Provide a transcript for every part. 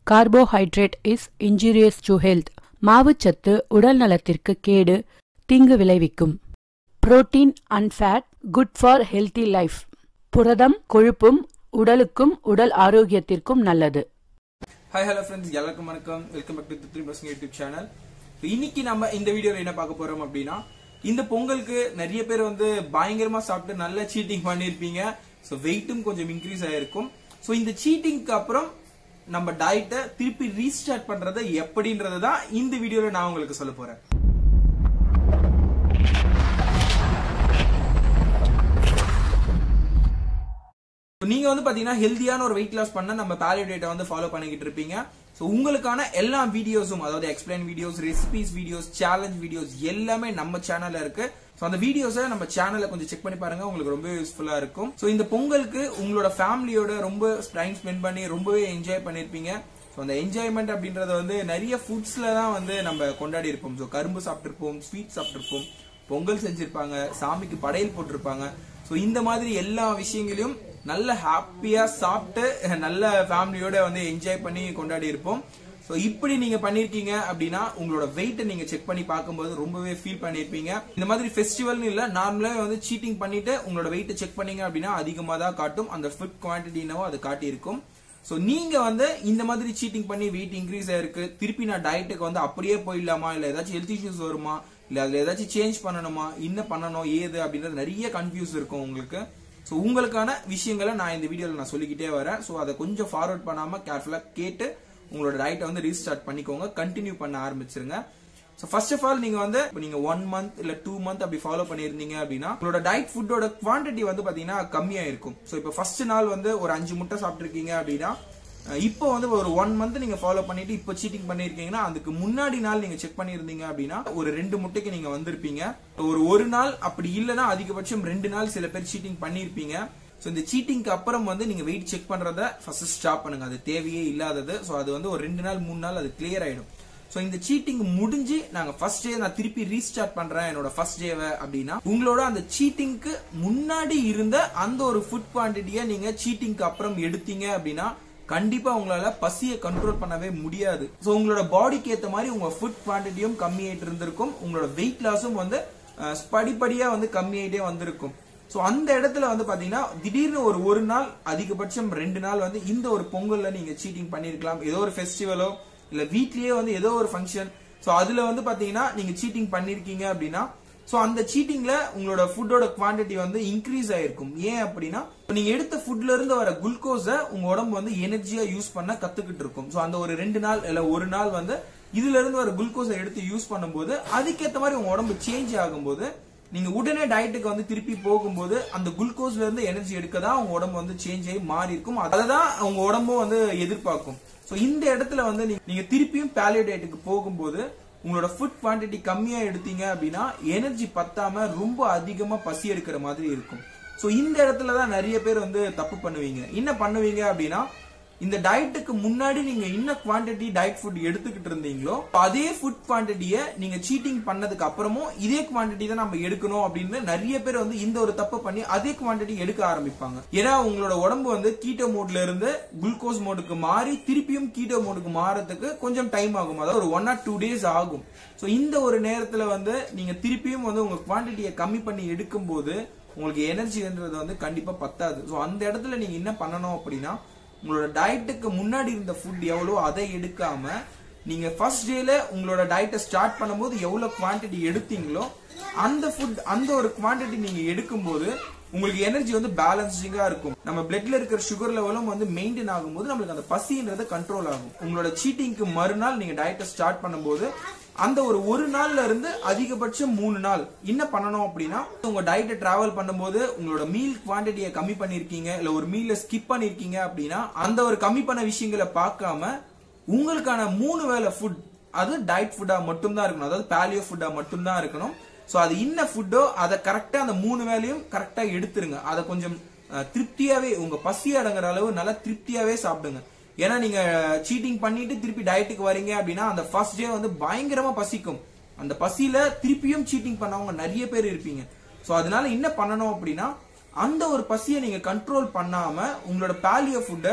carbohydrate is injurious to health மாவுச்சத்து உடல் நலத்திற்கு கேடு தீங்கு விளைவிக்கும் protein and fat good for healthy life புரதம் கொழுப்பும் உடலுக்கும் உடல் ஆரோக்கியத்திற்கும் நல்லது ஹாய் ஹலோ ஃப்ரெண்ட்ஸ் எல்லாருக்கும் வணக்கம் வெல்கம் பேக் டு த்ரீ பசங்க யூடியூப் சேனல் இன்னைக்கு நம்ம இந்த வீடியோல என்ன பார்க்க போறோம் அப்படின்னா இந்த பொங்கலுக்கு நிறைய பேர் வந்து பயங்கரமா சாப்பிட்டு நல்ல சீட்டிங் பண்ணிருப்பீங்க ஸோ வெயிட்டும் கொஞ்சம் இன்க்ரீஸ் ஆயிருக்கும் ஸோ இந்த சீட்டிங்க்கு அப்புறம் நம்ம டயட்டை திருப்பி ரீஸ்டார்ட் பண்றது எப்படின்றது தான் இந்த வீடியோல நான் உங்களுக்கு சொல்ல போறேன் நீங்க வந்து பாத்தீங்கன்னா ஹெல்தியான ஒரு வெயிட் லாஸ் பண்ண நம்ம பேலியோ டேட்டை வந்து ஃபாலோ பண்ணிக்கிட்டு இருப்பீங்க ஸோ உங்களுக்கான எல்லா வீடியோஸும் அதாவது explain videos recipes videos challenge videos எல்லாமே நம்ம சேனல்ல இருக்கு ஸோ அந்த வீடியோஸை நம்ம சேனல்ல கொஞ்சம் செக் பண்ணி பாருங்க உங்களுக்கு ரொம்ப யூஸ்ஃபுல்லா இருக்கும் ஸோ இந்த பொங்கலுக்கு உங்களோட ஃபேமிலியோட ரொம்ப டைம் ஸ்பெண்ட் பண்ணி ரொம்பவே என்ஜாய் பண்ணிருப்பீங்க ஸோ அந்த என்ஜாய்மெண்ட் அப்படின்றத வந்து நிறைய ஃபுட்ஸ்ல தான் வந்து நம்ம கொண்டாடி இருப்போம் ஸோ கரும்பு சாப்பிட்டிருப்போம் ஸ்வீட் சாப்பிட்டிருப்போம் பொங்கல் செஞ்சிருப்பாங்க சாமிக்கு படையல் போட்டிருப்பாங்க ஸோ இந்த மாதிரி எல்லா விஷயங்களையும் நல்ல ஹாப்பியா சாப்பிட்டு நல்ல ஃபேமிலியோட வந்து என்ஜாய் பண்ணி கொண்டாடி இருப்போம் ஸோ இப்படி நீங்க பண்ணிருக்கீங்க அப்படின்னா உங்களோட வெயிட்டை நீங்க செக் பண்ணி பார்க்கும்போது ரொம்பவே ஃபீல் பண்ணிருப்பீங்க இந்த மாதிரி ஃபெஸ்டிவல்னு இல்ல நார்மலாவே வந்து சீட்டிங் பண்ணிட்டு உங்களோட வெயிட்டை செக் பண்ணீங்க அப்படின்னா அதிகமாக தான் காட்டும் அந்த ஃபுட் குவான்டிட்டினவோ அது காட்டியிருக்கும் ஸோ நீங்க வந்து இந்த மாதிரி சீட்டிங் பண்ணி வெயிட் இன்க்ரீஸ் ஆயிருக்கு திருப்பி நான் டயட்டுக்கு வந்து அப்படியே போயிடலாமா இல்ல ஏதாச்சும் ஹெல்த் இஷ்யூஸ் வருமா இல்ல அதுல ஏதாச்சும் சேஞ்ச் பண்ணணுமா என்ன பண்ணணும் ஏது அப்படின்றது நிறைய கன்ஃபியூஸ் இருக்கும் உங்களுக்கு ஸோ உங்களுக்கான விஷயங்களை நான் இந்த வீடியோவில் நான் சொல்லிக்கிட்டே வரேன் ஸோ அதை கொஞ்சம் ஃபார்வர்ட் பண்ணாம கேர்ஃபுல்லாக கேட்டு உங்களோட டயட்டை வந்து ரீஸ்டார்ட் பண்ணிக்கோங்க கண்டினியூ பண்ண ஆரம்பிச்சிருங்க ஸோ ஃபர்ஸ்ட் ஆஃப் ஆல் நீங்க வந்து இப்போ நீங்க ஒன் மந்த் இல்ல டூ மந்த் அப்படி ஃபாலோ பண்ணியிருந்தீங்க அப்படின்னா உங்களோட டயட் ஃபுட்டோட குவான்டிட்டி வந்து பாத்தீங்கன்னா கம்மியா இருக்கும் ஸோ இப்போ ஃபர்ஸ்ட் நாள் வந்து ஒரு அஞ்சு முட்டை சாப்பிட்டுருக்கீங்க அப்படின்னா இப்போ வந்து ஒரு ஒன் மந்த் நீங்க ஃபாலோ பண்ணிட்டு இப்போ சீட்டிங் பண்ணிருக்கீங்கன்னா அதுக்கு முன்னாடி நாள் நீங்க செக் பண்ணிருந்தீங்க அப்படின்னா ஒரு ரெண்டு முட்டைக்கு நீங்க வந்திருப்பீங்க ஒரு ஒரு நாள் அப்படி இல்லைன்னா அதிகபட்சம் ரெண்டு நாள் சில பேர் சீட்டிங் பண்ணிருப்பீங்க ஸோ இந்த சீட்டிங்க்கு அப்புறம் வந்து நீங்க வெயிட் செக் பண்றத ஃபர்ஸ்ட் ஸ்டாப் பண்ணுங்க அது தேவையே இல்லாதது ஸோ அது வந்து ஒரு ரெண்டு நாள் மூணு நாள் அது கிளியர் ஆயிடும் ஸோ இந்த சீட்டிங் முடிஞ்சு நாங்க ஃபர்ஸ்ட் டே நான் திருப்பி ரீஸ்டார்ட் பண்றேன் என்னோட ஃபர்ஸ்ட் டேவை அப்படின்னா உங்களோட அந்த சீட்டிங்க்கு முன்னாடி இருந்த அந்த ஒரு ஃபுட் குவான்டிட்டியை நீங்க சீட்டிங்க்கு அப்புறம் எடுத்தீங்க அப்படின்னா கண்டிப்பா உங்களால பசியை கண்ட்ரோல் பண்ணவே முடியாது ஸோ உங்களோட பாடிக்கு ஏற்ற மாதிரி உங்க ஃபுட் குவான்டிட்டியும் கம்மியாயிட்டு இருந்திருக்கும் உங்களோட வெயிட் லாஸும் வந்து படிப்படியா வந்து கம்மியாயிட்டே வந்திருக்கும் ஸோ அந்த இடத்துல வந்து பாத்தீங்கன்னா திடீர்னு ஒரு ஒரு நாள் அதிகபட்சம் ரெண்டு நாள் வந்து இந்த ஒரு பொங்கல்ல நீங்க சீட்டிங் பண்ணிருக்கலாம் ஏதோ ஒரு ஃபெஸ்டிவலோ இல்ல வீட்லயே வந்து ஏதோ ஒரு ஃபங்க்ஷன் ஸோ அதுல வந்து பாத்தீங்கன்னா நீங்க சீட்டிங் பண்ணிருக்கீங்க அப்படின்னா ஸோ அந்த சீட்டிங்ல உங்களோட ஃபுட்டோட குவான்டிட்டி வந்து இன்க்ரீஸ் ஆயிருக்கும் ஏன் அப்படின்னா நீங்க எடுத்த ஃபுட்ல இருந்து வர குளுக்கோஸை உங்க உடம்பு வந்து எனர்ஜியா யூஸ் பண்ண கத்துக்கிட்டு இருக்கும் ஸோ அந்த ஒரு ரெண்டு நாள் இல்ல ஒரு நாள் வந்து இதுல இருந்து வர குளுக்கோஸை எடுத்து யூஸ் பண்ணும்போது அதுக்கேற்ற மாதிரி உங்க உடம்பு சேஞ்ச் ஆகும்போது நீங்க உடனே டயட்டுக்கு வந்து திருப்பி போகும்போது அந்த குளுக்கோஸ்ல இருந்து எனர்ஜி எடுக்க தான் உங்க உடம்பு வந்து சேஞ்ச் ஆகி மாறி இருக்கும் அதை தான் உங்க உடம்பும் வந்து எதிர்பார்க்கும் ஸோ இந்த இடத்துல வந்து நீங்க திருப்பியும் பேலியோ டயட்டுக்கு போகும்போது உங்களோட ஃபுட் குவான்டிட்டி கம்மியா எடுத்தீங்க அப்படின்னா எனர்ஜி பத்தாம ரொம்ப அதிகமா பசி எடுக்கிற மாதிரி இருக்கும் ஸோ இந்த இடத்துல தான் நிறைய பேர் வந்து தப்பு பண்ணுவீங்க என்ன பண்ணுவீங்க அப்படின்னா இந்த டயட்டுக்கு முன்னாடி நீங்க என்ன குவான்டிட்டி டயட் ஃபுட் எடுத்துக்கிட்டு இருந்தீங்களோ அதே ஃபுட் குவான்டிட்டியை நீங்க சீட்டிங் பண்ணதுக்கு அப்புறமும் இதே குவான்டிட்டி தான் நம்ம எடுக்கணும் அப்படின்னு நிறைய பேர் வந்து இந்த ஒரு தப்பு பண்ணி அதே குவான்டிட்டி எடுக்க ஆரம்பிப்பாங்க ஏன்னா உங்களோட உடம்பு வந்து கீட்டோ மோட்ல இருந்து குளுக்கோஸ் மோடுக்கு மாறி திருப்பியும் கீட்டோ மோடுக்கு மாறதுக்கு கொஞ்சம் டைம் ஆகும் அதாவது ஒரு ஒன் ஆர் டூ டேஸ் ஆகும் ஸோ இந்த ஒரு நேரத்துல வந்து நீங்க திருப்பியும் வந்து உங்க குவான்டிட்டியை கம்மி பண்ணி எடுக்கும் போது உங்களுக்கு எனர்ஜின்றது வந்து கண்டிப்பா பத்தாது ஸோ அந்த இடத்துல நீங்க என்ன பண்ணணும் அப்படின்னா உங்களோட டயட்டுக்கு முன்னாடி இருந்த ஃபுட் எவ்வளோ அதை எடுக்காம நீங்க ஃபர்ஸ்ட் டேல உங்களோட டயட்டை ஸ்டார்ட் பண்ணும்போது எவ்வளவு குவான்டிட்டி எடுத்தீங்களோ அந்த ஃபுட் அந்த ஒரு குவான்டிட்டி நீங்க எடுக்கும்போது உங்களுக்கு எனர்ஜி வந்து பேலன்சிங்கா இருக்கும் நம்ம பிளட்ல இருக்கிற சுகர் லெவலும் வந்து மெயின்டைன் ஆகும்போது நம்மளுக்கு அந்த பசின்றது கண்ட்ரோல் ஆகும் உங்களோட சீட்டிங்க்கு மறுநாள் நீங்க டயட்டை ஸ்டார்ட் பண்ணும்போது அந்த ஒரு ஒரு நாள்ல இருந்து அதிகபட்சம் மூணு நாள் என்ன பண்ணணும் அப்படின்னா உங்க டயட்டை டிராவல் பண்ணும்போது உங்களோட மீல் குவான்டிட்டியை கம்மி பண்ணிருக்கீங்க இல்ல ஒரு மீல ஸ்கிப் பண்ணிருக்கீங்க அப்படின்னா அந்த ஒரு கம்மி பண்ண விஷயங்களை பார்க்காம உங்களுக்கான மூணு வேலை ஃபுட் அது டயட் ஃபுட்டா மட்டும்தான் இருக்கணும் அதாவது பேலியோ ஃபுட்டா மட்டும்தான் இருக்கணும் ஸோ அது என்ன ஃபுட்டோ அதை கரெக்டா அந்த மூணு வேலையும் கரெக்டா எடுத்துருங்க அதை கொஞ்சம் திருப்தியாவே உங்க பசி அடங்குற அளவு நல்லா திருப்தியாவே சாப்பிடுங்க ஏன்னா நீங்க சீட்டிங் பண்ணிட்டு திருப்பி டயட்டுக்கு வரீங்க அப்படின்னா அந்த ஃபர்ஸ்ட் டே வந்து பயங்கரமா பசிக்கும் அந்த பசியில திருப்பியும் சீட்டிங் பண்ணவங்க நிறைய பேர் இருப்பீங்க ஸோ அதனால என்ன பண்ணணும் அப்படின்னா அந்த ஒரு பசியை நீங்க கண்ட்ரோல் பண்ணாம உங்களோட பேலியோ ஃபுட்டை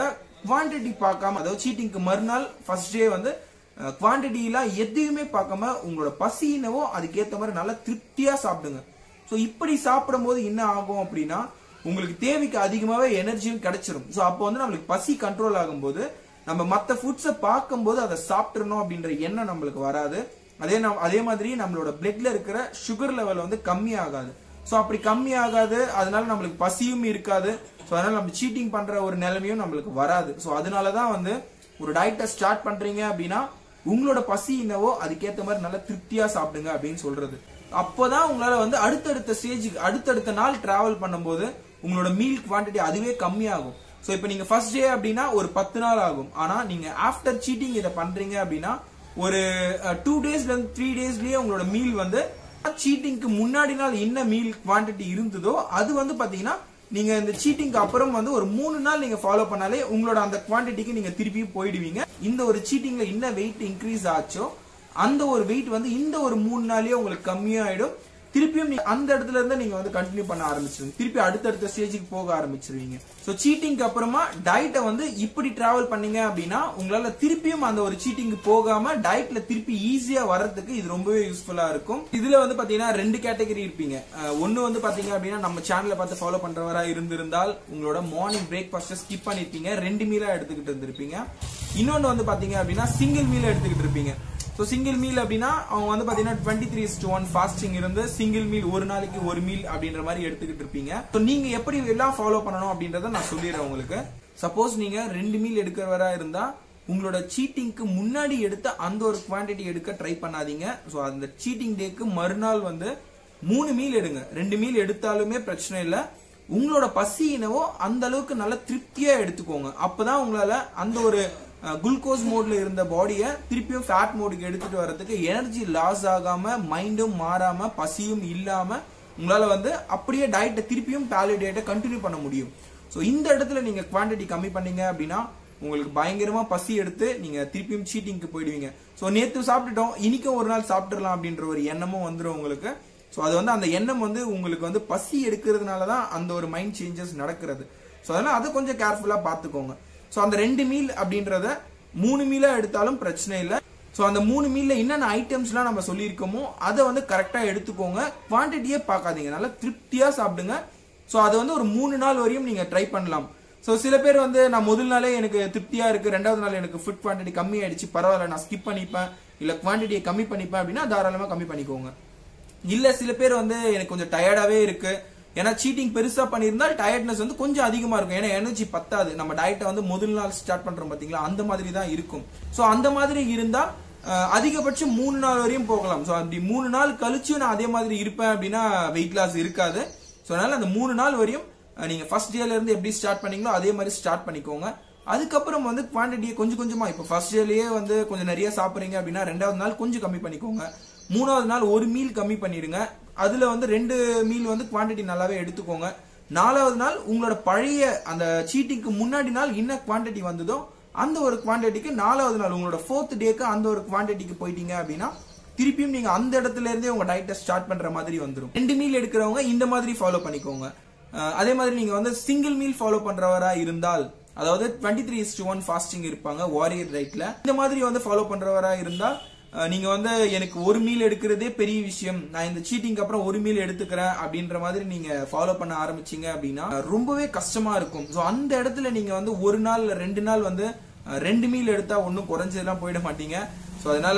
குவாண்டிட்டி பார்க்காம அதாவது சீட்டிங்க்கு மறுநாள் ஃபர்ஸ்ட் டே வந்து குவாண்டிட்டிலாம் எதையுமே பார்க்காம உங்களோட பசினவோ அதுக்கேற்ற மாதிரி நல்லா திருப்தியா சாப்பிடுங்க ஸோ இப்படி சாப்பிடும்போது என்ன ஆகும் அப்படின்னா உங்களுக்கு தேவைக்கு அதிகமாவே எனர்ஜியும் கிடைச்சிரும் ஸோ அப்போ வந்து நம்மளுக்கு பசி கண்ட்ரோல் ஆகும்போது நம்ம மற்ற ஃபுட்ஸை பார்க்கும்போது அதை சாப்பிட்றணும் அப்படின்ற எண்ணம் நம்மளுக்கு வராது அதே நம் அதே மாதிரி நம்மளோட பிளட்ல இருக்கிற சுகர் லெவல் வந்து கம்மி ஆகாது ஸோ அப்படி கம்மி ஆகாது அதனால நம்மளுக்கு பசியும் இருக்காது ஸோ அதனால நம்ம சீட்டிங் பண்ற ஒரு நிலைமையும் நம்மளுக்கு வராது ஸோ அதனால தான் வந்து ஒரு டயட்டை ஸ்டார்ட் பண்றீங்க அப்படின்னா உங்களோட பசி என்னவோ அதுக்கேற்ற மாதிரி நல்லா திருப்தியா சாப்பிடுங்க அப்படின்னு சொல்றது அப்போதான் உங்களால வந்து அடுத்தடுத்த ஸ்டேஜுக்கு அடுத்தடுத்த நாள் டிராவல் பண்ணும்போது உங்களோட மீல் குவாண்டிட்டி அதுவே கம்மியாகும் ஸோ இப்போ நீங்க ஃபர்ஸ்ட் டே அப்படின்னா ஒரு பத்து நாள் ஆகும் ஆனா நீங்க ஆஃப்டர் சீட்டிங் இதை பண்றீங்க அப்படின்னா ஒரு டூ டேஸ்ல இருந்து த்ரீ டேஸ்லயே உங்களோட மீல் வந்து சீட்டிங்க்கு முன்னாடி நாள் என்ன மீல் குவாண்டிட்டி இருந்ததோ அது வந்து பாத்தீங்கன்னா நீங்க இந்த சீட்டிங்க்கு அப்புறம் வந்து ஒரு மூணு நாள் நீங்க ஃபாலோ பண்ணாலே உங்களோட அந்த குவாண்டிட்டிக்கு நீங்க திருப்பி போயிடுவீங்க இந்த ஒரு சீட்டிங்ல என்ன வெயிட் இன்க்ரீஸ் ஆச்சோ அந்த ஒரு வெயிட் வந்து இந்த ஒரு மூணு நாள்லயே உங்களுக்கு கம்மியாயிடும் திருப்பியும் நீங்க அந்த இடத்துல இருந்து நீங்க வந்து கண்டினியூ பண்ண ஆரம்பிச்சிருவீங்க திருப்பி அடுத்தடுத்த ஸ்டேஜுக்கு போக ஆரம்பிச்சிருவீங்க சோ சீட்டிங்க்கு அப்புறமா டயட்டை வந்து இப்படி டிராவல் பண்ணீங்க அப்படின்னா உங்களால திருப்பியும் அந்த ஒரு சீட்டிங்க்கு போகாம டயட்ல திருப்பி ஈஸியா வர்றதுக்கு இது ரொம்பவே யூஸ்ஃபுல்லா இருக்கும் இதுல வந்து பாத்தீங்கன்னா ரெண்டு கேட்டகரி இருப்பீங்க அஹ் ஒண்ணு வந்து பாத்தீங்க அப்படின்னா நம்ம சேனலை பார்த்து ஃபாலோ பண்றவரா இருந்திருந்தால் உங்களோட மார்னிங் பிரேக்ஃபாஸ்ட் ஸ்கிப் பண்ணிருப்பீங்க ரெண்டு மீலா எடுத்துக்கிட்டு இருந்திருப்பீங்க இன்னொன்னு வந்து பாத்தீங்க அப்படின்னா சிங்கிள் மீல் எடுத்துக்கிட்டு இருப்பீங்க ஸோ சிங்கிள் மீல் அப்படின்னா அவங்க வந்து பாத்தீங்கன்னா twenty three to one fasting இருந்து சிங்கிள் மீல் ஒரு நாளைக்கு ஒரு மீல் அப்படின்ற மாதிரி எடுத்துக்கிட்டு இருப்பீங்க ஸோ நீங்க எப்படி எல்லாம் ஃபாலோ பண்ணணும் அப்படின்றத நான் சொல்லிடுறேன் உங்களுக்கு சப்போஸ் நீங்க ரெண்டு மீல் எடுக்கிறவரா இருந்தா உங்களோட சீட்டிங்க்கு முன்னாடி எடுத்த அந்த ஒரு குவாண்டிட்டி எடுக்க ட்ரை பண்ணாதீங்க ஸோ அந்த சீட்டிங் டேக்கு மறுநாள் வந்து மூணு மீல் எடுங்க ரெண்டு மீல் எடுத்தாலுமே பிரச்சனை இல்லை உங்களோட பசி என்னவோ அந்த அளவுக்கு நல்ல திருப்தியா எடுத்துக்கோங்க அப்பதான் உங்களால அந்த ஒரு குளுக்கோஸ் மோட்ல இருந்த பாடியை திருப்பியும் ஃபேட் மோடுக்கு எடுத்துட்டு வர்றதுக்கு எனர்ஜி லாஸ் ஆகாம மைண்டும் மாறாம பசியும் இல்லாம உங்களால வந்து அப்படியே டயட்டை திருப்பியும் பேலியோ டயட்டை கண்டினியூ பண்ண முடியும் ஸோ இந்த இடத்துல நீங்க குவாண்டிட்டி கம்மி பண்ணீங்க அப்படின்னா உங்களுக்கு பயங்கரமா பசி எடுத்து நீங்க திருப்பியும் சீட்டிங்க்கு போயிடுவீங்க ஸோ நேத்து சாப்பிட்டுட்டோம் இன்னைக்கும் ஒரு நாள் சாப்பிட்டுறலாம் அப்படின்ற ஒரு எண்ணமும் வந்துடும் உங்களுக்கு ஸோ அது வந்து அந்த எண்ணம் வந்து உங்களுக்கு வந்து பசி எடுக்கிறதுனால தான் அந்த ஒரு மைண்ட் சேஞ்சஸ் நடக்கிறது ஸோ அதனால அதை கொஞ்சம் கேர்ஃபுல்லா பார்த்துக்கோங்க ஸோ அந்த ரெண்டு மீல் அப்படின்றத மூணு மீலா எடுத்தாலும் பிரச்சனை இல்லை ஸோ அந்த மூணு மீல்ல என்னென்ன ஐட்டம்ஸ்லாம் நம்ம சொல்லியிருக்கோமோ அதை வந்து கரெக்டாக எடுத்துக்கோங்க குவான்டிட்டியே பார்க்காதீங்க நல்லா திருப்தியா சாப்பிடுங்க ஸோ அது வந்து ஒரு மூணு நாள் வரையும் நீங்க ட்ரை பண்ணலாம் ஸோ சில பேர் வந்து நான் முதல் நாளே எனக்கு திருப்தியா இருக்கு ரெண்டாவது நாள் எனக்கு ஃபுட் குவான்டிட்டி கம்மி ஆயிடுச்சு பரவாயில்ல நான் ஸ்கிப் பண்ணிப்பேன் இல்ல குவான்டிட்டியை கம்மி பண்ணிப்பேன் அப்படின்னா தாராளமா கம்மி பண்ணிக்கோங்க இல்ல சில பேர் வந்து எனக்கு கொஞ்சம் டயர்டாவே இருக்கு ஏன்னா சீட்டிங் பெருசா பண்ணியிருந்தா டயர்ட்னஸ் வந்து கொஞ்சம் அதிகமா இருக்கும் ஏன்னா எனர்ஜி பத்தாது நம்ம டயட்டை வந்து முதல் நாள் ஸ்டார்ட் பண்றோம் பாத்தீங்களா அந்த மாதிரி தான் இருக்கும் சோ அந்த மாதிரி இருந்தா அஹ், அதிகபட்சம் மூணு நாள் வரையும் போகலாம் சோ அப்படி மூணு நாள் கழிச்சு நான் அதே மாதிரி இருப்பேன் அப்படின்னா வெயிட் லாஸ் இருக்காது சோ அதனால அந்த மூணு நாள் வரையும் அஹ், நீங்க ஃபர்ஸ்ட் டேல இருந்து எப்படி ஸ்டார்ட் பண்ணீங்களோ அதே மாதிரி ஸ்டார்ட் பண்ணிக்கோங்க அதுக்கப்புறம் வந்து குவான்டிட்டியை கொஞ்சம் கொஞ்சமா இப்போ ஃபர்ஸ்ட் டேலயே வந்து கொஞ்சம் நிறைய சாப்பிடுறீங்க அப்படின்னா ரெண்டாவது நாள் கொஞ்சம் கம்மி பண்ணிக்கோங்க மூணாவது நாள் ஒரு மீல் கம்மி பண்ணிடுங்க அதுல வந்து ரெண்டு மீல் வந்து குவான்டிட்டி நல்லாவே எடுத்துக்கோங்க நாலாவது நாள் உங்களோட பழைய அந்த சீட்டிங்க்கு முன்னாடி நாள் என்ன குவான்டிட்டி வந்ததோ அந்த ஒரு குவான்டிட்டிக்கு நாலாவது நாள் உங்களோட ஃபோர்த் டேக்கு அந்த ஒரு குவான்டிட்டிக்கு போயிட்டீங்க அப்படின்னா திருப்பியும் நீங்க அந்த இடத்துல இருந்தே உங்க டயட்டை ஸ்டார்ட் பண்ற மாதிரி வந்துடும் ரெண்டு மீல் எடுக்கிறவங்க இந்த மாதிரி ஃபாலோ பண்ணிக்கோங்க அஹ் அதே மாதிரி நீங்க வந்து சிங்கிள் மீல் ஃபாலோ பண்றவரா இருந்தால் அதாவது டுவெண்ட்டி த்ரீ ஒன் ஃபாஸ்டிங் இருப்பாங்க வாரியர் ரைட்ல இந்த மாதிரி வந்து ஃபாலோ பண்றவரா இருந்தால் அஹ் நீங்க வந்து எனக்கு ஒரு மீல் எடுக்கிறதே பெரிய விஷயம் நான் இந்த சீட்டிங் அப்புறம் ஒரு மீல் எடுத்துக்கிறேன் அப்படின்ற மாதிரி நீங்க ஃபாலோ பண்ண ஆரம்பிச்சீங்க அப்படின்னா அஹ் ரொம்பவே கஷ்டமா இருக்கும் ஸோ அந்த இடத்துல நீங்க வந்து ஒரு நாள் இல்ல ரெண்டு நாள் வந்து அஹ் ரெண்டு மீல் எடுத்தா ஒன்றும் குறைஞ்சதெல்லாம் போயிட மாட்டீங்க ஸோ அதனால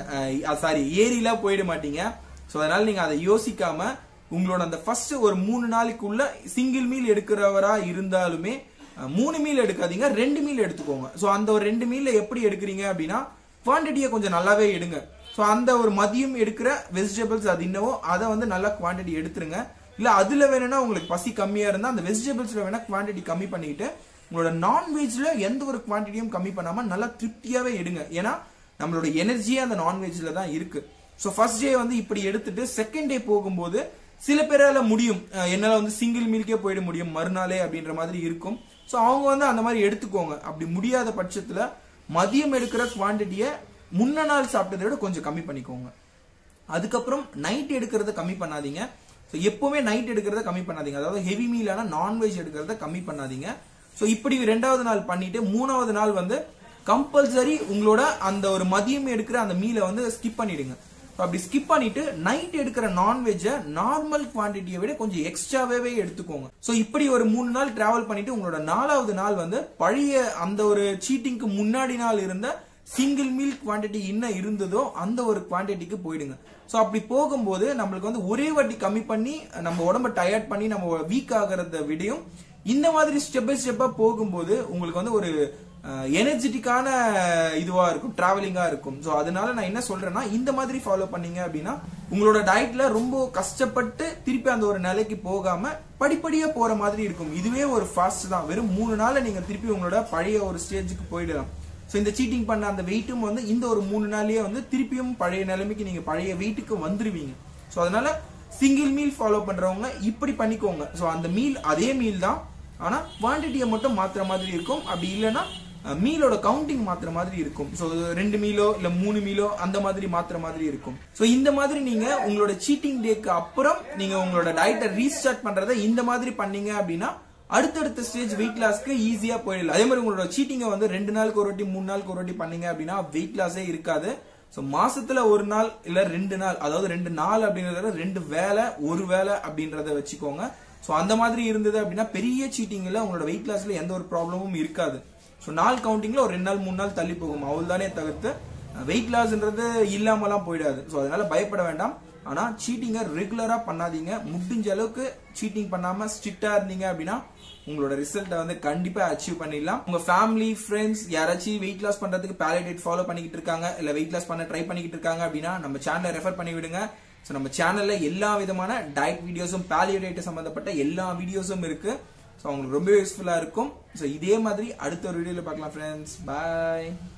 சாரி ஏரிலாம் போயிட மாட்டீங்க ஸோ அதனால நீங்க அதை யோசிக்காம உங்களோட அந்த ஃபர்ஸ்ட் ஒரு மூணு நாளைக்குள்ள சிங்கிள் மீல் எடுக்கிறவரா இருந்தாலுமே அஹ் மூணு மீல் எடுக்காதீங்க ரெண்டு மீல் எடுத்துக்கோங்க ஸோ அந்த ஒரு ரெண்டு மீல்ல எப்படி எடுக்கிறீங்க அப்படின்னா குவான்டிட்டியை கொஞ்சம் நல்லாவே எடுங்க ஸோ அந்த ஒரு மதியம் எடுக்கிற வெஜிடபிள்ஸ் அது என்னவோ அதை வந்து நல்லா குவான்டிட்டி எடுத்துருங்க இல்ல அதுல வேணும்னா உங்களுக்கு பசி கம்மியா இருந்தா அந்த வெஜிடபிள்ஸ்ல வேணா குவான்டிட்டி கம்மி பண்ணிக்கிட்டு உங்களோட நான்வெஜ்ல எந்த ஒரு குவான்டிட்டியும் கம்மி பண்ணாம நல்லா திருப்தியாவே எடுங்க ஏன்னா நம்மளோட எனர்ஜியே அந்த நான்வெஜ்ல தான் இருக்கு ஸோ ஃபர்ஸ்ட் டே வந்து இப்படி எடுத்துட்டு செகண்ட் டே போகும்போது சில பேரால முடியும் அஹ் என்னால வந்து சிங்கிள் மீல்க்கே போயிட முடியும் மறுநாளே அப்படின்ற மாதிரி இருக்கும் ஸோ அவங்க வந்து அந்த மாதிரி எடுத்துக்கோங்க அப்படி முடியாத பட்சத்துல மதியம் எடுக்கிற குவான்டிட்டியை முன்ன நாள் சாப்பிட்டதை விட கொஞ்சம் கம்மி பண்ணிக்கோங்க அதுக்கப்புறம் நைட் எடுக்கிறத கம்மி பண்ணாதீங்க ஸோ எப்பவுமே நைட் எடுக்கிறத கம்மி பண்ணாதீங்க அதாவது ஹெவி மீலான நான்வெஜ் எடுக்கிறத கம்மி பண்ணாதீங்க ஸோ இப்படி ரெண்டாவது நாள் பண்ணிட்டு மூணாவது நாள் வந்து கம்பல்சரி உங்களோட அந்த ஒரு மதியம் எடுக்கிற அந்த மீலை வந்து ஸ்கிப் பண்ணிடுங்க So, அப்படி ஸ்கிப் பண்ணிட்டு நைட் எடுக்கிற நான்வெஜ்ஜை நார்மல் குவான்டிட்டியை விட கொஞ்சம் எக்ஸ்ட்ராவே எடுத்துக்கோங்க ஸோ இப்படி ஒரு மூணு நாள் டிராவல் பண்ணிட்டு உங்களோட நாலாவது நாள் வந்து பழைய அந்த ஒரு சீட்டிங்க்கு முன்னாடி நாள் இருந்த சிங்கிள் மீல் குவான்டிட்டி என்ன இருந்ததோ அந்த ஒரு குவான்டிட்டிக்கு போயிடுங்க ஸோ அப்படி போகும்போது நம்மளுக்கு வந்து ஒரே வாட்டி கம்மி பண்ணி நம்ம உடம்ப டயர்ட் பண்ணி நம்ம வீக் ஆகிறத விடையும் இந்த மாதிரி ஸ்டெப் பை ஸ்டெப்பா போகும்போது உங்களுக்கு வந்து ஒரு எனர்ஜெட்டிக்கான இதுவா இருக்கும் டிராவலிங்கா இருக்கும் ஸோ அதனால நான் என்ன சொல்றேன்னா இந்த மாதிரி ஃபாலோ பண்ணீங்க அப்படின்னா உங்களோட டயட்ல ரொம்ப கஷ்டப்பட்டு திருப்பி அந்த ஒரு நிலைக்கு போகாம படிப்படியா போற மாதிரி இருக்கும் இதுவே ஒரு ஃபாஸ்ட் தான் வெறும் மூணு நாள்ல நீங்க திருப்பி உங்களோட பழைய ஒரு ஸ்டேஜுக்கு போயிடலாம் ஸோ இந்த சீட்டிங் பண்ண அந்த வெயிட்டும் வந்து இந்த ஒரு மூணு நாள்லயே வந்து திருப்பியும் பழைய நிலைமைக்கு நீங்க பழைய வெயிட்டுக்கு வந்துருவீங்க ஸோ அதனால சிங்கிள் மீல் ஃபாலோ பண்றவங்க இப்படி பண்ணிக்கோங்க ஸோ அந்த மீல் அதே மீல் தான் ஆனா குவான்டிட்டியை மட்டும் மாத்துற மாதிரி இருக்கும் அப்படி இல்லைன்னா மீலோட கவுண்டிங் மாத்துற மாதிரி இருக்கும் ஸோ ரெண்டு மீலோ இல்ல மூணு மீலோ அந்த மாதிரி மாத்துற மாதிரி இருக்கும் ஸோ இந்த மாதிரி நீங்க உங்களோட சீட்டிங் டேக்கு அப்புறம் நீங்க உங்களோட டயட்டை ரீஸ்டார்ட் பண்றதை இந்த மாதிரி பண்ணீங்க அப்படின்னா அடுத்தடுத்த ஸ்டேஜ் வெயிட் லாஸ்க்கு ஈஸியா போயிடலாம் அதே மாதிரி உங்களோட சீட்டிங்கை வந்து ரெண்டு நாளுக்கு ஒரு வாட்டி மூணு நாளுக்கு ஒரு வாட்டி பண்ணீங்க அப்படின்னா வெயிட் லாஸே இருக்காது ஸோ மாசத்துல ஒரு நாள் இல்ல ரெண்டு நாள் அதாவது ரெண்டு நாள் அப்படின்றத ரெண்டு வேலை ஒரு வேலை அப்படின்றத வச்சுக்கோங்க ஸோ அந்த மாதிரி இருந்தது அப்படின்னா பெரிய சீட்டிங்ல உங்களோட வெயிட் லாஸ்ல எந்த ஒரு ப்ராப்ளமும் இருக்காது ஸோ நாள் கவுண்டிங்ல ஒரு ரெண்டு நாள் மூணு நாள் தள்ளி போகும் அவள் தானே தவிர்த்து வெயிட் லாஸ்ன்றது இல்லாமலாம் போயிடாது ஸோ அதனால பயப்பட வேண்டாம் ஆனா சீட்டிங்கை ரெகுலரா பண்ணாதீங்க முடிஞ்ச அளவுக்கு சீட்டிங் பண்ணாம ஸ்ட்ரிக்டா இருந்தீங்க அப்படின்னா உங்களோட ரிசல்ட்டை வந்து கண்டிப்பா அச்சீவ் பண்ணிடலாம் உங்க ஃபேமிலி ஃப்ரெண்ட்ஸ் யாராச்சும் வெயிட் லாஸ் பண்றதுக்கு பேலடேட் ஃபாலோ பண்ணிக்கிட்டு இருக்காங்க இல்ல வெயிட் லாஸ் பண்ண ட்ரை பண்ணிக்கிட்டு இருக்காங்க அப்படின்னா நம்ம சேனலை ரெஃபர் பண்ணி விடுங்க ஸோ நம்ம சேனல்ல எல்லா விதமான டயட் வீடியோஸும் பேலியோடேட் சம்பந்தப்பட்ட எல்லா வீடியோஸும் இருக்கு ஸோ அவங்களுக்கு ரொம்ப யூஸ்ஃபுல்லா இருக்கும் ஸோ இதே மாதிரி அடுத்த ஒரு வீடியோல பார்க்கலாம் ஃப்ரெண்ட்ஸ் பாய்